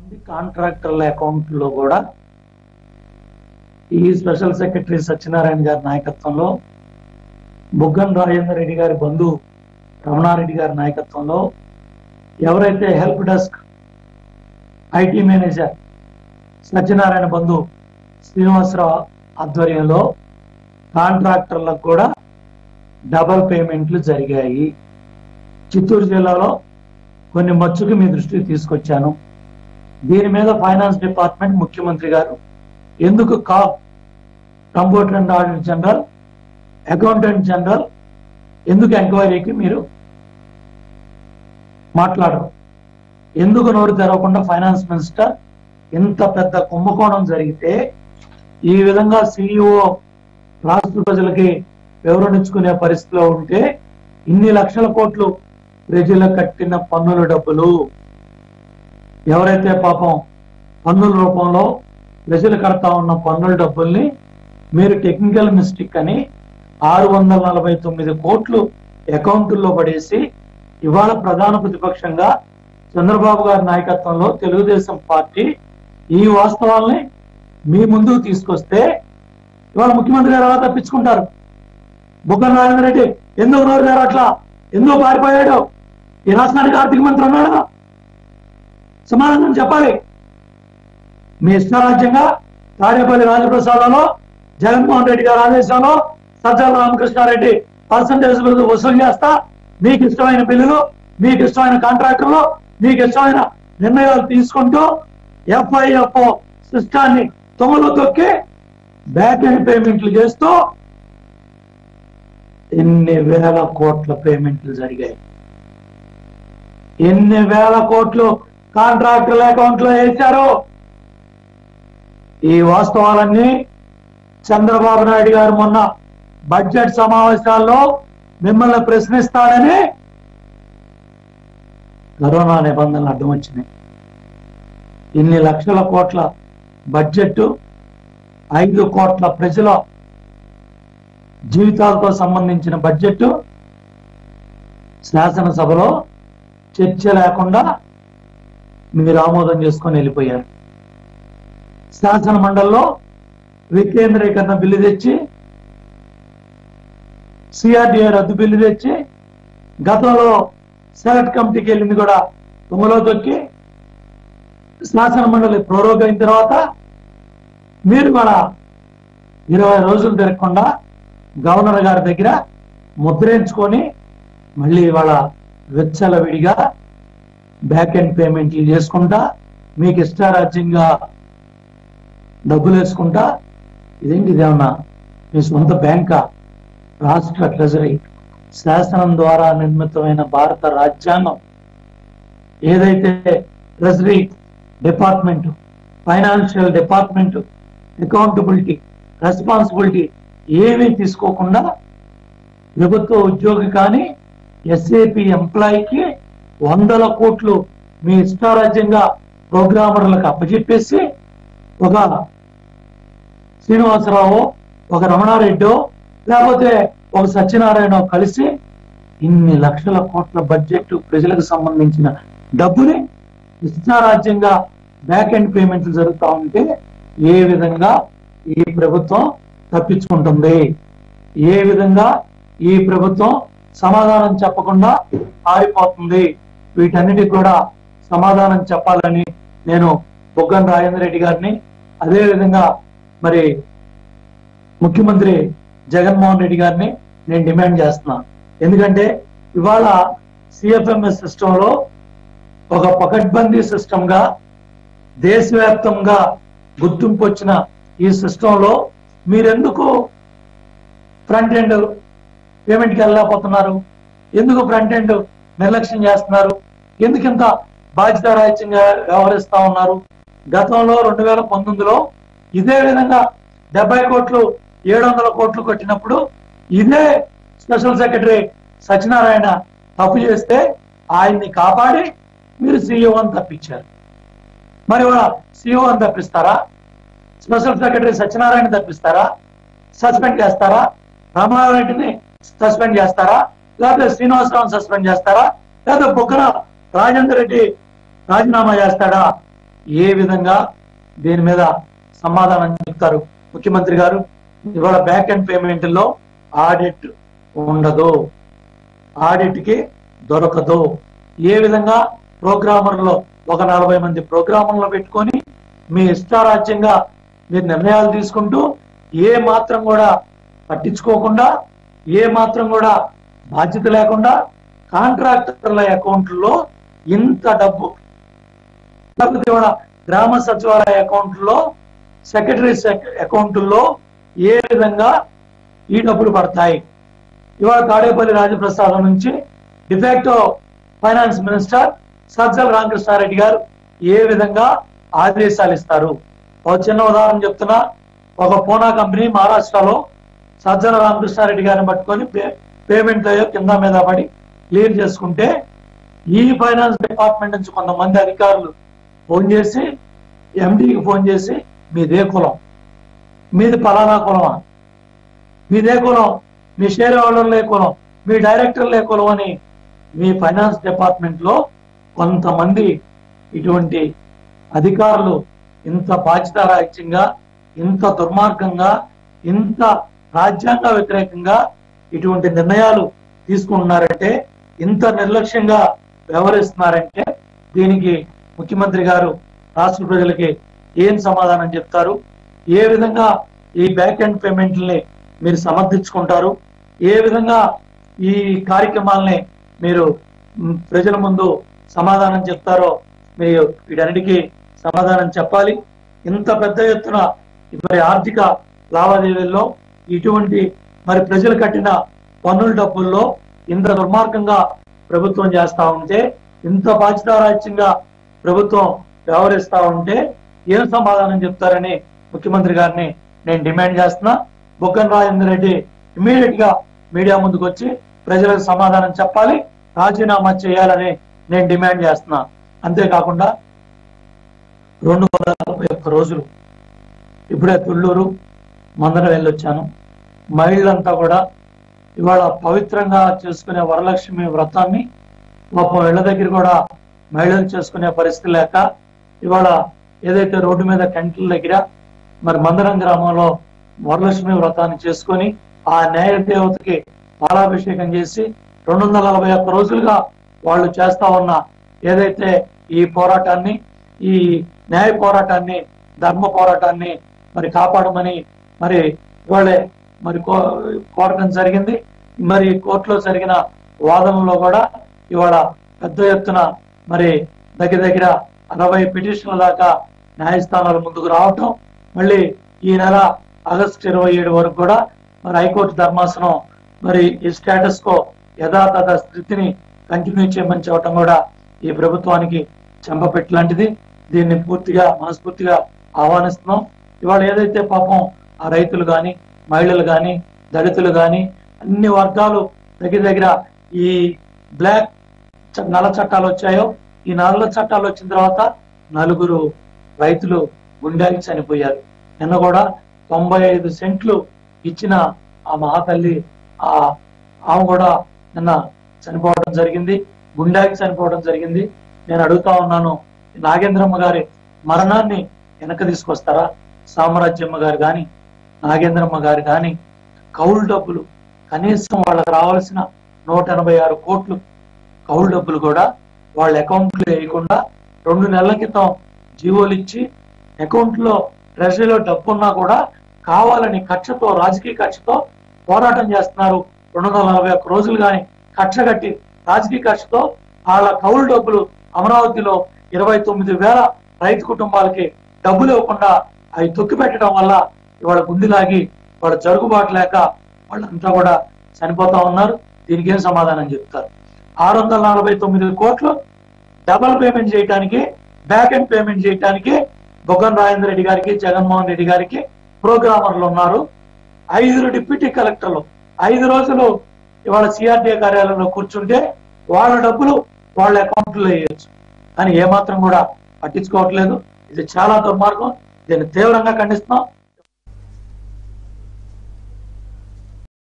కాంట్రాక్టర్ల అకౌంట్లో కూడా ఈ స్పెషల్ సెక్రటరీ సత్యనారాయణ గారి నాయకత్వంలో బుగ్గన్ రాజేందర్ రెడ్డి గారి బంధువు రమణారెడ్డి గారి నాయకత్వంలో ఎవరైతే help desk IT manager Satyanarayana బంధు శ్రీనివాసరావు ఆధ్వర్యంలో కాంట్రాక్టర్లకు కూడా డబల్ పేమెంట్లు జరిగాయి చిత్తూరు జిల్లాలో కొన్ని మచ్చుకు మీ దృష్టికి తీసుకొచ్చాను దీని మీద ఫైనాన్స్ డిపార్ట్మెంట్ ముఖ్యమంత్రి గారు ఎందుకు కా computer and auditor general accountant general ఎందుకు ఎంక్వైరీకి మీరు మాట్లాడరు ఎందుకు నోరు తెరవకుండా ఫైనాన్స్ మినిస్టర్ ఇంత పెద్ద కుంభకోణం జరిగితే ఈ విధంగా సిఇఓ రాష్ట్ర ప్రజలకి వివరణించుకునే పరిస్థితిలో ఉంటే ఇన్ని లక్షల కోట్లు ప్రజలకు కట్టిన పన్నుల డబ్బులు ఎవరైతే పాపం పన్నుల రూపంలో ప్రజలు కడతా ఉన్న పన్నుల డబ్బుల్ని మీరు టెక్నికల్ మిస్టేక్ అని ఆరు వందల నలభై తొమ్మిది కోట్లు అకౌంటుల్లో పడేసి ఇవాళ ప్రధాన ప్రతిపక్షంగా చంద్రబాబు గారి నాయకత్వంలో తెలుగుదేశం పార్టీ ఈ వాస్తవాల్ని మీ ముందుకు తీసుకొస్తే ఇవాళ ముఖ్యమంత్రి గారు ఎలా తప్పించుకుంటారు బుగ్గన రాజేంద్ర రెడ్డి ఎందుకు నోరు గారు అట్లా ఎందుకు పారిపోయాడు ఈ రాష్ట్రానికి ఆర్థిక మంత్రి ఉన్నాడా సమాధానం చెప్పాలి మీ ఇష్టారాజ్యంగా తాడేపల్లి రాజప్రసాదంలో జగన్మోహన్ రెడ్డి గారి ఆదేశంలో సజ్జల రామకృష్ణారెడ్డి పర్సంటేజ్ బిల్లు వసూలు చేస్తా మీకు ఇష్టమైన బిల్లులు మీకు ఇష్టమైన కాంట్రాక్టర్లు మీకు ఇష్టమైన నిర్ణయాలు తీసుకుంటూ ఎఫ్ఐఎఫ్ సిస్టాన్ని తొంగలో తొక్కి బ్యాక్ ఎండ్ పేమెంట్లు చేస్తూ ఎన్ని వేల కోట్ల పేమెంట్లు జరిగాయి ఎన్ని వేల కోట్లు కాంట్రాక్టుల అకౌంట్ లో వేశారు ఈ వాస్తవాలన్నీ చంద్రబాబు నాయుడు గారు మొన్న బడ్జెట్ సమావేశాల్లో మిమ్మల్ని ప్రశ్నిస్తాడని కరోనా నిబంధనలు అడ్డం వచ్చినాయి ఇన్ని లక్షల కోట్ల బడ్జెట్ ఐదు కోట్ల ప్రజల జీవితాలతో సంబంధించిన బడ్జెట్ శాసనసభలో చర్చ లేకుండా మీరు ఆమోదం చేసుకొని వెళ్ళిపోయారు శాసన మండలిలో వికేంద్రీకరణ బిల్లు తెచ్చి సిఆర్డిఏ రద్దు బిల్లు తెచ్చి గతంలో సెలెక్ట్ కమిటీకి వెళ్ళింది కూడా తుమ్మలో తొక్కి శాసన మండలి ప్రోరోగ్ అయిన తర్వాత మీరు కూడా ఇరవై రోజులు తిరగకుండా గవర్నర్ గారి దగ్గర ముద్రించుకొని మళ్ళీ ఇవాళ విచ్చలవిడిగా బ్యాక్ ఎండ్ పేమెంట్లు చేసుకుంటా మీకు ఇష్టారాజ్యంగా డబ్బులు వేసుకుంటా ఇదేంటి ఇదేమన్నా మీ సొంత బ్యాంకా రాష్ట్ర ట్రెజరీ శాసనం ద్వారా నిర్మితమైన భారత రాజ్యాంగం ఏదైతే treasury department financial department accountability responsibility ఏమీ తీసుకోకుండా ప్రభుత్వ ఉద్యోగి కానీ ఎస్ఏపి ఎంప్లాయీకి వందల కోట్లు మీ ఇష్టారాజ్యంగా ప్రోగ్రామర్లకు అప్పచెప్పేసి ఒక శ్రీనివాసరావు ఒక రమణారెడ్డో లేకపోతే ఒక సత్యనారాయణ కలిసి ఇన్ని లక్షల కోట్ల బడ్జెట్ ప్రజలకు సంబంధించిన డబ్బుని ఇష్టారాజ్యంగా బ్యాక్ ఎండ్ పేమెంట్లు జరుగుతూ ఉంటే ఏ విధంగా ఈ ప్రభుత్వం తప్పించుకుంటుంది ఏ విధంగా ఈ ప్రభుత్వం సమాధానం చెప్పకుండా ఆరిపోతుంది వీటన్నిటికి కూడా సమాధానం చెప్పాలని నేను బొగ్గన రాజేంద్ర రెడ్డి గారిని అదే విధంగా మరి ముఖ్యమంత్రి జగన్మోహన్ రెడ్డి గారిని నేను డిమాండ్ చేస్తున్నాను ఎందుకంటే ఇవాళ సిఎఫ్ఎంఎస్ సిస్టమ్ లో ఒక పకడ్బందీ సిస్టమ్ గా దేశవ్యాప్తంగా గుర్తింపు వచ్చిన ఈ సిస్టమ్ లో మీరెందుకు ఫ్రంట్ ఎండ్ పేమెంట్కి వెళ్ళలేకపోతున్నారు ఎందుకు ఫ్రంట్ ఎండ్ నిర్లక్ష్యం చేస్తున్నారు ఎందుకు ఇంత బాధ్యతారాహిత్యంగా వ్యవహరిస్తా ఉన్నారు గతంలో రెండు వేల పంతొమ్మిదిలో ఇదే విధంగా డెబ్బై కోట్లు ఏడు వందల కోట్లు కొట్టినప్పుడు ఇదే స్పెషల్ సెక్రటరీ సత్యనారాయణ తప్పు చేస్తే ఆయన్ని కాపాడి మీరు సీఈఓ అని తప్పించారు మరి సీఈఓ అని తప్పిస్తారా స్పెషల్ సెక్రటరీ సత్యనారాయణ తప్పిస్తారా సస్పెండ్ చేస్తారా రామారెడ్డిని సస్పెండ్ చేస్తారా లేకపోతే శ్రీనివాసరావు సస్పెండ్ చేస్తారా లేకపోతే బుగ్గన రాజేందర్ రెడ్డి రాజీనామా చేస్తాడా ఏ విధంగా దీని మీద సమాధానం చెప్తారు ముఖ్యమంత్రి గారు ఇవాళ బ్యాక్ అండ్ పేమెంట్ లో ఆడిట్ ఉండదు ఆడిట్ కి దొరకదు ఏ విధంగా ప్రోగ్రామర్లో ఒక నలభై మంది ప్రోగ్రామర్లు పెట్టుకొని మీ ఇష్టారాజ్యంగా మీరు నిర్ణయాలు తీసుకుంటూ ఏ మాత్రం కూడా పట్టించుకోకుండా ఏ మాత్రం కూడా బాధ్యత లేకుండా కాంట్రాక్టర్ల అకౌంట్లో ఇంత డబ్బు లేకపోతే ఇవాళ గ్రామ సచివాలయ అకౌంట్లో సెక్రటరీ అకౌంట్లో ఏ విధంగా ఈ డబ్బులు పడతాయి ఇవాళ తాడేపల్లి రాజప్రసాదం నుంచి de facto finance minister Sajjala Ramakrishnareddy గారు ఏ విధంగా ఆదేశాలు ఇస్తారు ఒక చిన్న ఉదాహరణ చెప్తున్నా ఒక పూనా కంపెనీ మహారాష్ట్రలో సజ్జల రామకృష్ణారెడ్డి గారిని పట్టుకొని పే- పేమెంట్ అయ్యో కింద మీద పడి క్లియర్ చేసుకుంటే ఈ ఫైనాన్స్ డిపార్ట్మెంట్ నుంచి కొంతమంది అధికారులు ఫోన్ చేసి ఎండీకి ఫోన్ చేసి మీదే కులం మీది పలానా కులమా మీదే కులం మీ షేర్ హోల్డర్లే కులం మీ డైరెక్టర్లే కులం అని మీ ఫైనాన్స్ డిపార్ట్మెంట్ లో కొంతమంది ఇటువంటి అధికారులు ఇంత బాధ్యతారాహిత్యంగా ఇంత దుర్మార్గంగా ఇంత రాజ్యాంగ వ్యతిరేకంగా ఇటువంటి నిర్ణయాలు తీసుకుంటున్నారంటే ఇంత నిర్లక్ష్యంగా వ్యవహరిస్తున్నారంటే దీనికి ముఖ్యమంత్రి గారు రాష్ట్ర ప్రజలకి ఏం సమాధానం చెప్తారు ఏ విధంగా ఈ బ్యాక్ ఎండ్ పేమెంట్లని మీరు సమర్థించుకుంటారు ఏ విధంగా ఈ కార్యక్రమాలని మీరు మ్, ప్రజల ముందు సమాధానం చెప్తారో మీరు వీటన్నిటికీ సమాధానం చెప్పాలి ఇంత పెద్ద ఎత్తున మరి ఆర్థిక లావాదేవీల్లో ఇటువంటి మరి ప్రజలు కట్టిన పన్నుల డబ్బుల్లో ఇంత దుర్మార్గంగా ప్రభుత్వం చేస్తా ఉంటే ఇంత బాధ్యతారాజ్యంగా ప్రభుత్వం వ్యవహరిస్తా ఉంటే ఏం సమాధానం చెప్తారని ముఖ్యమంత్రి గారిని నేను డిమాండ్ చేస్తున్నా బొగ్గన రాజేందర్ రెడ్డి ఇమీడియట్ గా మీడియా ముందుకు వచ్చి ప్రజలకు సమాధానం చెప్పాలి రాజీనామా చేయాలని నేను డిమాండ్ చేస్తున్నా అంతేకాకుండా రెండు వందల నలభై ఒక్క రోజులు ఇప్పుడే తుళ్ళూరు మందన వెళ్ళొచ్చాను మహిళలంతా కూడా ఇవాళ పవిత్రంగా చేసుకునే వరలక్ష్మి వ్రతాన్ని పాపం ఇళ్ల దగ్గర కూడా మహిళలు చేసుకునే పరిస్థితి లేక ఇవాళ ఏదైతే రోడ్డు మీద కంట్ల దగ్గర మరి మందరం గ్రామంలో వరలక్ష్మి వ్రతాన్ని చేసుకొని ఆ న్యాయ దేవతకి పాలాభిషేకం చేసి రెండు వందల నలభై ఒక్క రోజులుగా వాళ్ళు చేస్తా ఉన్న ఏదైతే ఈ పోరాటాన్ని ఈ న్యాయ పోరాటాన్ని ధర్మ పోరాటాన్ని మరి కాపాడమని మరి ఇవాళే మరి కో- కోరటం జరిగింది మరి కోర్టులో జరిగిన వాదనలో కూడా ఇవాళ పెద్ద ఎత్తున మరి దగ్గర దగ్గర అరవై పిటిషన్ల దాకా న్యాయస్థానాల ముందుకు రావటం మళ్ళీ ఈ నెల ఆగస్టు ఇరవై ఏడు వరకు కూడా మరి హైకోర్టు ధర్మాసనం మరి ఈ స్టేటస్ కో యథాతథ స్థితిని కంటిన్యూ చేయమని చెప్పడం కూడా ఈ ప్రభుత్వానికి చెంపపెట్టు లాంటిది దీన్ని పూర్తిగా మనస్ఫూర్తిగా ఆహ్వానిస్తున్నాం ఇవాళ ఏదైతే పాపం ఆ రైతులు కానీ మహిళలు కానీ దళితులు కానీ అన్ని వర్గాలు దగ్గర దగ్గర ఈ బ్లాక్ చ- నల్ల చట్టాలు వచ్చాయో ఈ నల్ల చట్టాలు వచ్చిన తర్వాత నలుగురు రైతులు గుండెకి చనిపోయారు నిన్న కూడా తొంభై ఐదు సెంట్లు ఇచ్చిన ఆ మహాతల్లి ఆ ఆమె కూడా నిన్న చనిపోవడం జరిగింది గుండెకి చనిపోవడం జరిగింది నేను అడుగుతా ఉన్నాను నాగేంద్రమ్మ గారి మరణాన్ని వెనక తీసుకొస్తారా సామ్రాజ్యమ్మ గారు కానీ నాగేంద్రమ్మ గారు కానీ కౌలు డబ్బులు కనీసం వాళ్ళకి రావాల్సిన నూట ఎనభై ఆరు కోట్లు కౌలు డబ్బులు కూడా వాళ్ళ అకౌంట్లో వేయకుండా రెండు నెలల క్రితం జీవోలు ఇచ్చి అకౌంట్ లో ట్రెజరీలో డబ్బు ఉన్నా కూడా కావాలని కక్షతో రాజకీయ కక్షతో పోరాటం చేస్తున్నారు రెండు వందల నలభై ఒక్క రోజులు కానీ కక్ష కట్టి రాజకీయ కక్షతో వాళ్ళ కౌలు డబ్బులు అమరావతిలో ఇరవై తొమ్మిది వేల రైతు కుటుంబాలకి డబ్బులు ఇవ్వకుండా అవి తొక్కి పెట్టడం వల్ల ఇవాళ గుండెలాగి వాళ్ళ జరుగుబాటు లేక వాళ్ళంతా కూడా చనిపోతా ఉన్నారు దీనికి ఏం సమాధానం చెప్తారు ఆరు వందల నలభై తొమ్మిది కోట్లు డబల్ పేమెంట్ చేయడానికి బ్యాక్ ఎండ్ పేమెంట్ చేయడానికి బొగ్గన రాజేంద్ర రెడ్డి గారికి జగన్మోహన్ రెడ్డి గారికి ప్రోగ్రామర్లు ఉన్నారు ఐదుగురు డిప్యూటీ కలెక్టర్లు ఐదు రోజులు ఇవాళ సిఆర్డీఏ కార్యాలయంలో కూర్చుంటే వాళ్ళ డబ్బులు వాళ్ళ అకౌంట్లో వేయచ్చు కానీ ఏమాత్రం కూడా పట్టించుకోవట్లేదు ఇది చాలా దుర్మార్గం దీన్ని తీవ్రంగా ఖండిస్తున్నాం